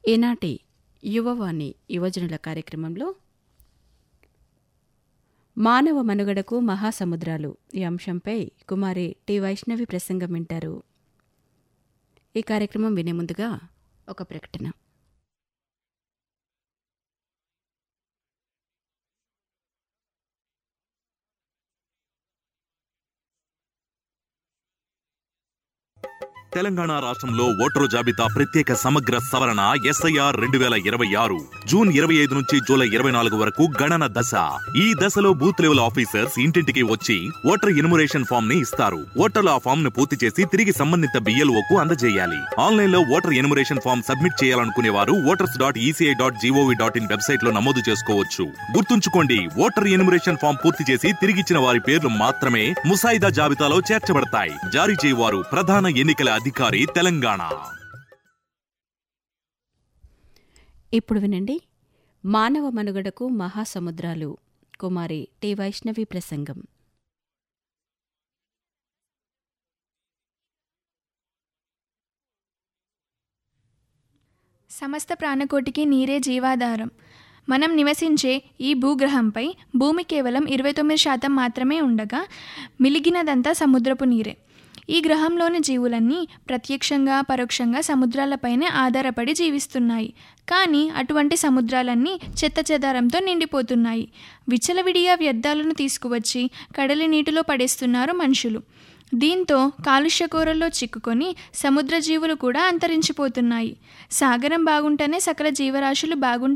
ఈనాటి యువవాణి యువజనుల కార్యక్రమంలో మానవ మనుగడకు మహాసముద్రాలు ఈ అంశంపై కుమారి టి వైష్ణవి ప్రసంగం వింటారు ఈ కార్యక్రమం వినే ముందుగా ఒక ప్రకటన తెలంగాణ రాష్ట్రంలో ఓటరు జాబితా ప్రత్యేక సమగ్ర సవరణ ఎస్ఐఆర్ రెండు వేల ఇరవై ఆరు జూన్ ఇరవై ఐదు నుంచి జూలై ఇరవై నాలుగు వరకు గణన దశ ఈ దశలో బూత్ లెవెల్ ఆఫీసర్స్ ఇంటింటికి వచ్చి ఓటర్ ఇనుమరేషన్ ఫామ్ ని ఇస్తారు ఓటర్లు ఆ ఫామ్ ను పూర్తి చేసి తిరిగి సంబంధిత బిఎల్ఓకు అందజేయాలి ఆన్లైన్ లో ఓటర్ ఎనుమరేషన్ ఫామ్ సబ్మిట్ చేయాలనుకునే వారు voters dot ECI dot gov dot in website లో నమోదు చేసుకోవచ్చు గుర్తుంచుకోండి ఓటర్ ఎనుమరేషన్ ఫామ్ పూర్తి చేసి తిరిగిచ్చిన వారి పేర్లు మాత్రమే ముసాయిదా జాబితాలో చేర్చబడతాయి జారీ చేయవారు ప్రధాన ఎన్నికల అధికారి తెలంగాణ ఇప్పుడు వినండి మానవ మనుగడకు మహాసముద్రాలు కుమారి టి వైష్ణవి ప్రసంగం సమస్త ప్రాణకోటికి నీరే జీవాధారం మనం నివసించే ఈ భూగ్రహంపై భూమి కేవలం ఇరవై తొమ్మిది శాతం మాత్రమే ఉండగా మిలిగినదంతా సముద్రపు నీరే ఈ గ్రహంలోని జీవులన్నీ ప్రత్యక్షంగా పరోక్షంగా సముద్రాలపైనే ఆధారపడి జీవిస్తున్నాయి కానీ అటువంటి సముద్రాలన్నీ చెత్త చెదారంతో నిండిపోతున్నాయి విచ్చలవిడిగా వ్యర్థాలను తీసుకువచ్చి కడలి నీటిలో పడేస్తున్నారు మనుషులు దీంతో కాలుష్యకూరల్లో చిక్కుకొని సముద్ర జీవులు కూడా అంతరించిపోతున్నాయి సాగరం బాగుంటేనే సకల జీవరాశులు బాగుంటాయి